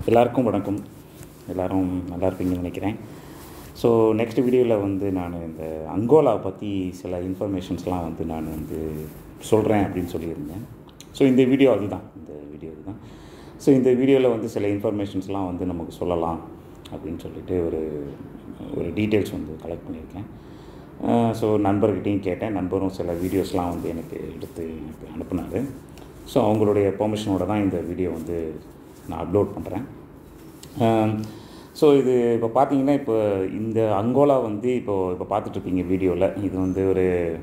எல்லாருக்கும் வணக்கம் எல்லாரும் நல்லா இருப்பீங்கன்னு நினைக்கிறேன் ஸோ நெக்ஸ்ட் வீடியோவில் வந்து நான் இந்த அங்கோலா பற்றி சில இன்ஃபர்மேஷன்ஸ்லாம் வந்து நான் வந்து சொல்கிறேன் அப்படின்னு சொல்லியிருந்தேன் ஸோ இந்த வீடியோ அதுதான் இந்த வீடியோ இதுதான் ஸோ இந்த வீடியோவில் வந்து சில இன்ஃபர்மேஷன்ஸ்லாம் வந்து நமக்கு சொல்லலாம் அப்படின்னு சொல்லிட்டு ஒரு ஒரு டீட்டெயில்ஸ் வந்து கலெக்ட் பண்ணியிருக்கேன் ஸோ நண்பர்கிட்டையும் கேட்டேன் நண்பரும் சில வீடியோஸ்லாம் வந்து எனக்கு எடுத்து எனக்கு அனுப்புனார் ஸோ அவங்களுடைய பெர்மிஷனோட தான் இந்த வீடியோ வந்து நான் அப்லோட் பண்ணுறேன் ஸோ இது இப்போ பார்த்தீங்கன்னா இப்போ இந்த அங்கோலா வந்து இப்போது இப்போ பார்த்துட்ருப்பீங்க வீடியோவில் இது வந்து ஒரு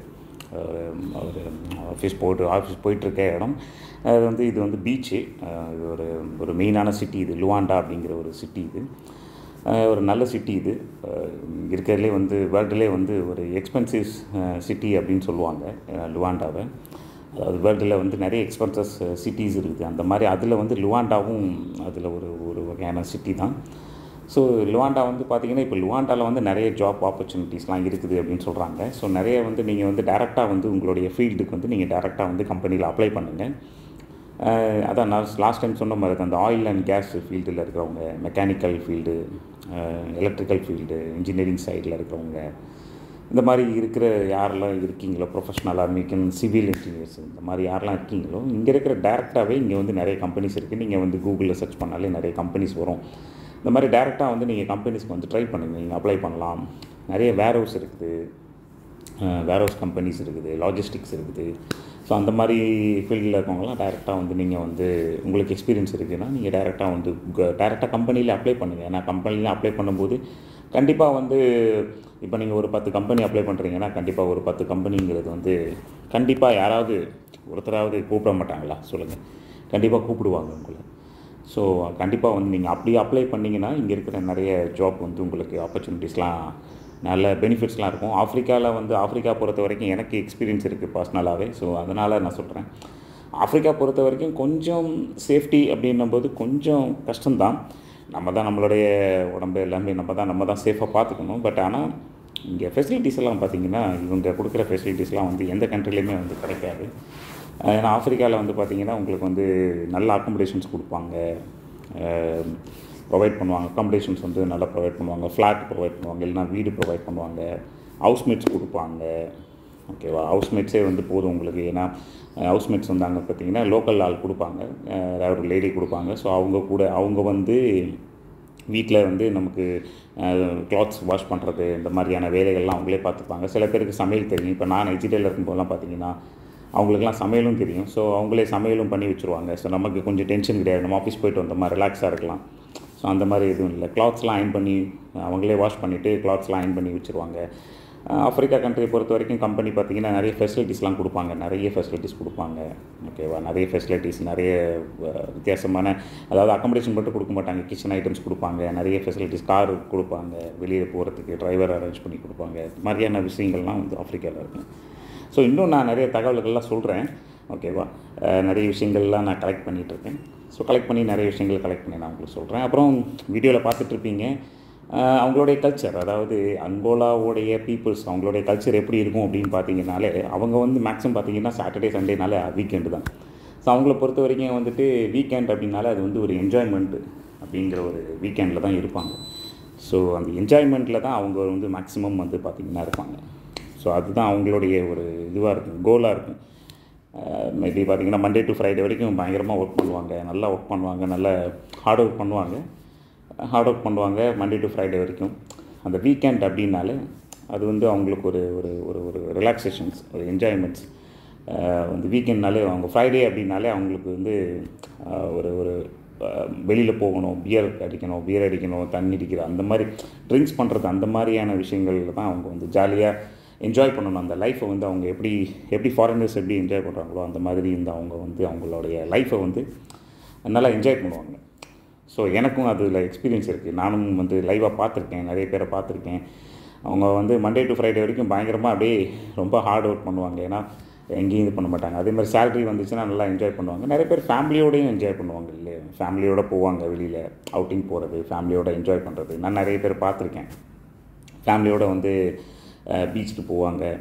ஒரு ஆஃபீஸ் போய்ட்டு ஆஃபீஸ் போயிட்டுருக்க இடம் அது வந்து இது வந்து பீச்சு இது ஒரு ஒரு மெயினான சிட்டி இது லுவாண்டா அப்படிங்கிற ஒரு சிட்டி இது ஒரு நல்ல சிட்டி இது இருக்கிறதுலே வந்து வேர்ல்டுலே வந்து ஒரு எக்ஸ்பென்சிவ் சிட்டி அப்படின்னு சொல்லுவாங்க லுவாண்டாவை அதாவது வேர்ல்டில் வந்து நிறைய எக்ஸ்பென்சஸ் சிட்டிஸ் இருக்குது அந்த மாதிரி அதில் வந்து லுவாண்டாவும் அதில் ஒரு ஒரு வகையான சிட்டி தான் ஸோ லுவாண்டா வந்து பார்த்திங்கன்னா இப்போ லுவாண்டாவில் வந்து நிறைய ஜாப் ஆப்பர்ச்சுனிட்டிஸ்லாம் இருக்குது அப்படின்னு சொல்கிறாங்க ஸோ நிறைய வந்து நீங்கள் வந்து டேரெக்டாக வந்து உங்களுடைய ஃபீல்டுக்கு வந்து நீங்கள் டேரெக்டாக வந்து கம்பெனியில் அப்ளை பண்ணுங்கள் அதான் நான் லாஸ்ட் டைம் சொன்ன மாதிரி அந்த ஆயில் அண்ட் கேஸ் ஃபீல்டில் இருக்கிறவங்க mechanical field electrical field engineering சைடில் இருக்கிறவங்க இந்த மாதிரி இருக்கிற யாரெல்லாம் இருக்கீங்களோ ப்ரொஃபஷ்னலாக மீக்கன் சிவில் இன்ஜினியர்ஸ் இந்த மாதிரி யாரெல்லாம் இருக்கீங்களோ இங்கே இருக்கிற டேரெக்டாகவே இங்கே வந்து நிறைய கம்பெனிஸ் இருக்குது நீங்கள் வந்து கூகுளில் சர்ச் பண்ணாலே நிறைய கம்பெனிஸ் வரும் இந்த மாதிரி டேரெக்டாக வந்து நீங்கள் கம்பெனிஸ்க்கு வந்து ட்ரை பண்ணுங்கள் நீங்கள் அப்ளை பண்ணலாம் நிறைய வேர் ஹவுஸ் இருக்குது வேர் ஹவுஸ் கம்பெனிஸ் இருக்குது லாஜிஸ்டிக்ஸ் இருக்குது ஸோ அந்த மாதிரி ஃபீல்டில் இருக்கவங்களாம் டேரெக்டாக வந்து நீங்கள் வந்து உங்களுக்கு எக்ஸ்பீரியன்ஸ் இருக்குதுன்னா நீங்கள் டேரெக்டாக வந்து டேரெக்டாக கம்பெனியில் அப்ளை பண்ணுங்கள் ஏன்னா கம்பெனியில் அப்ளை பண்ணும்போது கண்டிப்பாக வந்து இப்போ நீங்கள் ஒரு பத்து கம்பெனி அப்ளை பண்ணுறீங்கன்னா கண்டிப்பாக ஒரு பத்து கம்பெனிங்கிறது வந்து கண்டிப்பாக யாராவது ஒருத்தராவது கூப்பிட மாட்டாங்களா சொல்லுங்கள் கண்டிப்பாக கூப்பிடுவாங்க உங்களை ஸோ கண்டிப்பாக வந்து நீங்கள் அப்படியே அப்ளை பண்ணிங்கன்னா இங்கே இருக்கிற நிறைய ஜாப் வந்து உங்களுக்கு ஆப்பர்ச்சுனிட்டிஸ்லாம் நல்ல பெனிஃபிட்ஸ்லாம் இருக்கும் ஆஃப்ரிக்காவில் வந்து ஆஃப்ரிக்கா பொறுத்த வரைக்கும் எனக்கு எக்ஸ்பீரியன்ஸ் இருக்குது பர்சனலாகவே ஸோ அதனால் நான் சொல்கிறேன் ஆஃப்ரிக்கா பொறுத்த வரைக்கும் கொஞ்சம் சேஃப்டி அப்படின்னும்போது கொஞ்சம் கஷ்டம்தான் நம்ம தான் நம்மளுடைய உடம்பு எல்லாமே நம்ம தான் நம்ம தான் சேஃபாக பார்த்துக்கணும் பட் ஆனால் இங்கே ஃபெசிலிட்டிஸ் எல்லாம் பார்த்திங்கன்னா இவங்க கொடுக்குற ஃபெசிலிட்டிஸ்லாம் வந்து எந்த கண்ட்ரிலையுமே வந்து கிடைக்காது ஏன்னா ஆஃப்ரிக்காவில் வந்து பார்த்திங்கன்னா உங்களுக்கு வந்து நல்ல அக்காமடேஷன்ஸ் கொடுப்பாங்க ப்ரொவைட் பண்ணுவாங்க அக்காமடேஷன்ஸ் வந்து நல்லா ப்ரொவைட் பண்ணுவாங்க ஃப்ளாட் ப்ரொவைட் பண்ணுவாங்க இல்லைனா வீடு ப்ரொவைட் பண்ணுவாங்க ஹவுஸ்மேட்ஸ் கொடுப்பாங்க ஓகேவா ஹவுஸ்மேட்ஸே வந்து போதும் உங்களுக்கு ஏன்னா ஹவுஸ்மேட்ஸ் வந்து அங்கே பார்த்தீங்கன்னா லோக்கல் ஆள் கொடுப்பாங்க ஒரு லேடி கொடுப்பாங்க ஸோ அவங்க கூட அவங்க வந்து வீட்டில் வந்து நமக்கு கிளாத்ஸ் வாஷ் பண்ணுறது இந்த மாதிரியான வேலைகள்லாம் அவங்களே பார்த்துப்பாங்க சில பேருக்கு சமையல் தெரியும் இப்போ நான் எஜிடேயில் இருக்கும்போதெல்லாம் பார்த்தீங்கன்னா அவங்களுக்குலாம் சமையலும் தெரியும் ஸோ அவங்களே சமையலும் பண்ணி வச்சுருவாங்க ஸோ நமக்கு கொஞ்சம் டென்ஷன் கிடையாது நம்ம ஆஃபீஸ் போயிட்டு வந்தோமா ரிலாக்ஸாக இருக்கலாம் ஸோ அந்த மாதிரி எதுவும் இல்லை கிளாத்ஸ்லாம் அயன் பண்ணி அவங்களே வாஷ் பண்ணிவிட்டு கிளாத்ஸ்லாம் அயன் பண்ணி வச்சுருவாங்க ஆஃப்ரிக்கா கண்ட்ரியை பொறுத்த வரைக்கும் கம்பெனி பார்த்திங்கன்னா நிறைய ஃபெசிலிட்டிஸ்லாம் கொடுப்பாங்க நிறைய ஃபெசிலிட்டிஸ் கொடுப்பாங்க ஓகேவா நிறைய ஃபெசிலிட்டிஸ் நிறைய வித்தியாசமான அதாவது அக்காமடேஷன் மட்டும் கொடுக்க மாட்டாங்க கிச்சன் ஐட்டம்ஸ் கொடுப்பாங்க நிறைய ஃபெசிலிட்டிஸ் கார் கொடுப்பாங்க வெளியில் போகிறதுக்கு டிரைவர் அரேஞ்ச் பண்ணி கொடுப்பாங்க இது மாதிரியான விஷயங்கள்லாம் வந்து ஆஃப்ரிக்காவில் இருக்கும் ஸோ இன்னும் நான் நிறைய தகவல்கள்லாம் சொல்கிறேன் ஓகேவா நிறைய விஷயங்கள்லாம் நான் கலெக்ட் பண்ணிகிட்ருக்கேன் ஸோ கலெக்ட் பண்ணி நிறைய விஷயங்கள் கலெக்ட் பண்ணி நான் உங்களுக்கு சொல்கிறேன் அப்புறம் வீடியோவில் பார்த்துட்ருப்பீங்க அவங்களுடைய கல்ச்சர் அதாவது அங்கோலாவுடைய பீப்புள்ஸ் அவங்களுடைய கல்ச்சர் எப்படி இருக்கும் அப்படின்னு பார்த்தீங்கனாலே அவங்க வந்து மேக்ஸிமம் பார்த்தீங்கன்னா சாட்டர்டே சண்டேனால வீக்கெண்டு தான் ஸோ அவங்கள பொறுத்த வரைக்கும் வந்துட்டு வீக்கெண்ட் அப்படின்னாலே அது வந்து ஒரு என்ஜாய்மெண்ட்டு அப்படிங்கிற ஒரு வீக்கெண்டில் தான் இருப்பாங்க ஸோ அந்த என்ஜாய்மெண்ட்டில் தான் அவங்க வந்து மேக்ஸிமம் வந்து பார்த்திங்கன்னா இருப்பாங்க ஸோ அதுதான் அவங்களுடைய ஒரு இதுவாக இருக்கும் கோலாக இருக்கும் மேபி பார்த்திங்கன்னா மண்டே டு ஃப்ரைடே வரைக்கும் பயங்கரமாக ஒர்க் பண்ணுவாங்க நல்லா ஒர்க் பண்ணுவாங்க நல்ல ஹார்ட் ஒர்க் பண்ணுவாங்க ஹார்ட் ஒர்க் பண்ணுவாங்க மண்டே டு ஃப்ரைடே வரைக்கும் அந்த வீக்கெண்ட் அப்படின்னாலே அது வந்து அவங்களுக்கு ஒரு ஒரு ஒரு ஒரு ரிலாக்ஸேஷன்ஸ் ஒரு என்ஜாய்மெண்ட்ஸ் வந்து வீக்கெண்ட்னாலே அவங்க ஃப்ரைடே அப்படின்னாலே அவங்களுக்கு வந்து ஒரு ஒரு வெளியில் போகணும் பியர் அடிக்கணும் பியர் அடிக்கணும் தண்ணி அடிக்கிற அந்த மாதிரி ட்ரிங்க்ஸ் பண்ணுறது அந்த மாதிரியான விஷயங்களில் தான் அவங்க வந்து ஜாலியாக என்ஜாய் பண்ணணும் அந்த லைஃப்பை வந்து அவங்க எப்படி எப்படி ஃபாரினர்ஸ் எப்படி என்ஜாய் பண்ணுறாங்களோ அந்த மாதிரி இந்த அவங்க வந்து அவங்களுடைய லைஃப்பை வந்து நல்லா என்ஜாய் பண்ணுவாங்க ஸோ எனக்கும் அதில் எக்ஸ்பீரியன்ஸ் இருக்குது நானும் வந்து லைவாக பார்த்துருக்கேன் நிறைய பேரை பார்த்துருக்கேன் அவங்க வந்து மண்டே டு ஃப்ரைடே வரைக்கும் பயங்கரமாக அப்படியே ரொம்ப ஹார்ட் ஒர்க் பண்ணுவாங்க ஏன்னா எங்கேயும் இது பண்ண மாட்டாங்க அதே மாதிரி சேலரி வந்துச்சுன்னா நல்லா என்ஜாய் பண்ணுவாங்க நிறைய பேர் ஃபேமிலியோடையும் என்ஜாய் பண்ணுவாங்க இல்லையா ஃபேமிலியோட போவாங்க வெளியில் அவுட்டிங் போகிறது ஃபேமிலியோட என்ஜாய் பண்ணுறது நான் நிறைய பேர் பார்த்துருக்கேன் ஃபேமிலியோட வந்து பீச்சுக்கு போவாங்க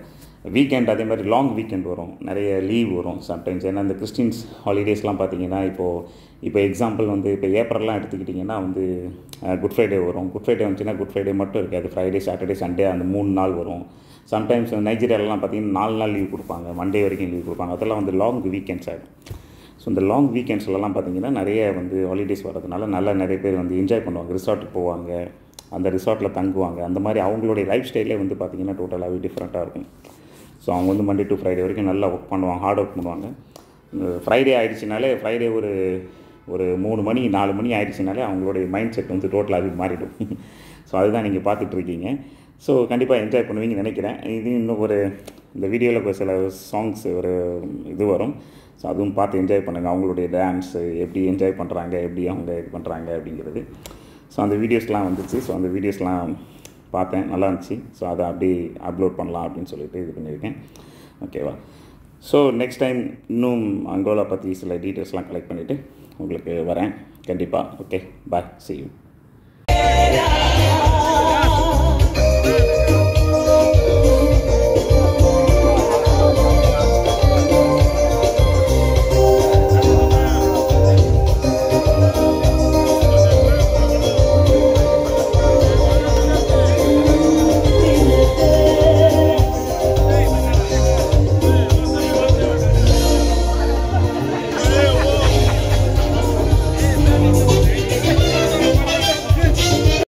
வீக்கெண்ட் அதே மாதிரி லாங் வீக்கெண்ட் வரும் நிறைய லீவ் வரும் சம்டைம்ஸ் ஏன்னா இந்த கிறிஸ்டின்ஸ் ஹாலிடேஸ்லாம் பார்த்தீங்கன்னா இப்போது இப்போ எக்ஸாம்பிள் வந்து இப்போ ஏப்ரல்லாம் எடுத்துக்கிட்டிங்கன்னா வந்து குட் ஃப்ரைடே வரும் குட் ஃப்ரைடே வந்துச்சுன்னா குட் ஃப்ரைடே மட்டும் இருக்காது ஃப்ரைடே சாட்டர்டே சண்டே அந்த மூணு நாள் வரும் சம்டைம்ஸ் நைஜீரியாலலாம் பார்த்தீங்கன்னா நாலு நாள் லீவ் கொடுப்பாங்க மண்டே வரைக்கும் லீவ் கொடுப்பாங்க அதெல்லாம் வந்து லாங் வீக்கெண்ட்ஸ் ஆகிடும் ஸோ இந்த லாங் வீக்கெண்ட்ஸ்லலாம் பார்த்தீங்கன்னா நிறைய வந்து ஹாலிடேஸ் வரதுனால நல்லா நிறைய பேர் வந்து என்ஜாய் பண்ணுவாங்க ரிசார்ட்டுக்கு போவாங்க அந்த ரிசார்ட்டில் தங்குவாங்க அந்த மாதிரி அவங்களுடைய லைஃப் ஸ்டைலே வந்து பார்த்திங்கன்னா டோட்டலாகவே டிஃப்ரெண்ட்டாக இருக்கும் ஸோ அவங்க வந்து மண்டே டு ஃப்ரைடே வரைக்கும் நல்லா ஒர்க் பண்ணுவாங்க ஹார்ட் ஒர்க் பண்ணுவாங்க ஃப்ரைடே ஆகிடுச்சினாலே ஃப்ரைடே ஒரு ஒரு மூணு மணி நாலு மணி ஆயிடுச்சுனாலே அவங்களுடைய மைண்ட் செட் வந்து டோட்டலாகவே மாறிடும் ஸோ அதுதான் நீங்கள் பார்த்துட்ருக்கீங்க ஸோ கண்டிப்பாக என்ஜாய் பண்ணுவீங்கன்னு நினைக்கிறேன் இது இன்னும் ஒரு இந்த வீடியோவில் சில சாங்ஸ் ஒரு இது வரும் ஸோ அதுவும் பார்த்து என்ஜாய் பண்ணுங்கள் அவங்களுடைய டான்ஸு எப்படி என்ஜாய் பண்ணுறாங்க எப்படி அவங்க இது பண்ணுறாங்க அப்படிங்கிறது ஸோ அந்த வீடியோஸ்லாம் வந்துச்சு ஸோ அந்த வீடியோஸ்லாம் பார்த்தேன் நல்லா இருந்துச்சு ஸோ அதை அப்படியே அப்லோட் பண்ணலாம் அப்படின்னு சொல்லிட்டு இது பண்ணியிருக்கேன் ஓகேவா ஸோ நெக்ஸ்ட் டைம் இன்னும் அங்கோலா பற்றி சில டீட்டெயில்ஸ்லாம் கலெக்ட் பண்ணிவிட்டு உங்களுக்கு வரேன் கண்டிப்பாக ஓகே பாய் சி யூ